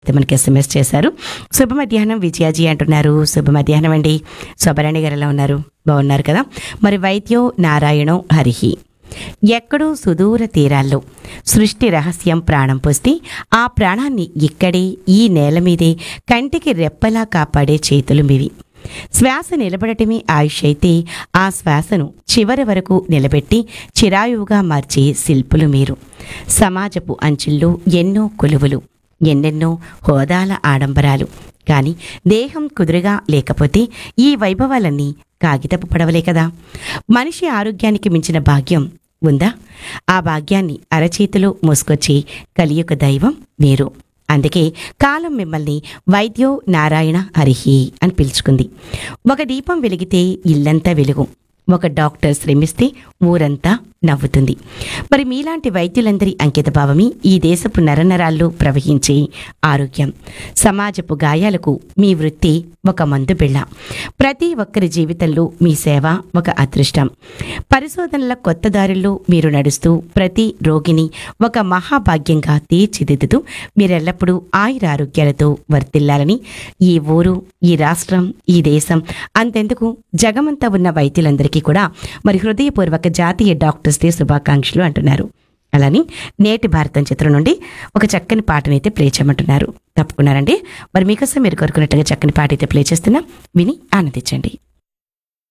అయితే మనకి ఎస్ఎంఎస్ చేశారు శుభ మధ్యాహ్నం విజయాజీ అంటున్నారు శుభ మధ్యాహ్నం అండి శుభరాణి గారు ఎలా ఉన్నారు బాగున్నారు కదా మరి వైద్యో నారాయణో హరిహి ఎక్కడో సుదూర తీరాల్లో సృష్టి రహస్యం ప్రాణం పోస్తే ఆ ప్రాణాన్ని ఇక్కడే ఈ నేల మీదే కంటికి రెప్పలా కాపాడే చేతులు మీవి శ్వాస నిలబడటమే ఆయుష్ అయితే ఆ శ్వాసను చివరి వరకు నిలబెట్టి చిరాయువుగా మార్చే శిల్పులు మీరు సమాజపు అంచుల్లో ఎన్నో కొలువులు ఎన్నెన్నో హోదాల ఆడంబరాలు కానీ దేహం కుదురుగా లేకపోతే ఈ వైభవాలన్నీ కాగితపు పడవలే కదా మనిషి ఆరోగ్యానికి మించిన భాగ్యం ఉందా ఆ భాగ్యాన్ని అరచేతిలో మోసుకొచ్చి కలియుగ దైవం మీరు అందుకే కాలం మిమ్మల్ని వైద్యో నారాయణ హరిహి అని పిలుచుకుంది ఒక దీపం వెలిగితే ఇల్లంతా వెలుగు ఒక డాక్టర్ శ్రమిస్తే ఊరంతా నవ్వుతుంది మరి మీలాంటి వైద్యులందరి అంకిత భావమే ఈ దేశపు నరనరాల్లో ప్రవహించే ఆరోగ్యం సమాజపు గాయాలకు మీ వృత్తి ఒక మందు బిళ్ళ ప్రతి ఒక్కరి జీవితంలో మీ సేవ ఒక అదృష్టం పరిశోధనల కొత్త దారుల్లో మీరు నడుస్తూ ప్రతి రోగిని ఒక మహాభాగ్యంగా తీర్చిదిద్దుతూ మీరెల్లప్పుడూ ఆయురారోగ్యాలతో వర్తిల్లాలని ఈ ఊరు ఈ రాష్ట్రం ఈ దేశం అంతెందుకు జగమంతా ఉన్న వైద్యులందరికీ కూడా మరి హృదయపూర్వక జాతీయ డాక్టర్స్ డే శుభాకాంక్షలు అంటున్నారు అలాని నేటి భారతం చిత్రం నుండి ఒక చక్కని పాటనైతే ప్లే చేయమంటున్నారు తప్పుకున్నారండి మరి మీకోసం మీరు కోరుకున్నట్టుగా చక్కని పాట అయితే ప్లే చేస్తున్నా విని ఆనందించండి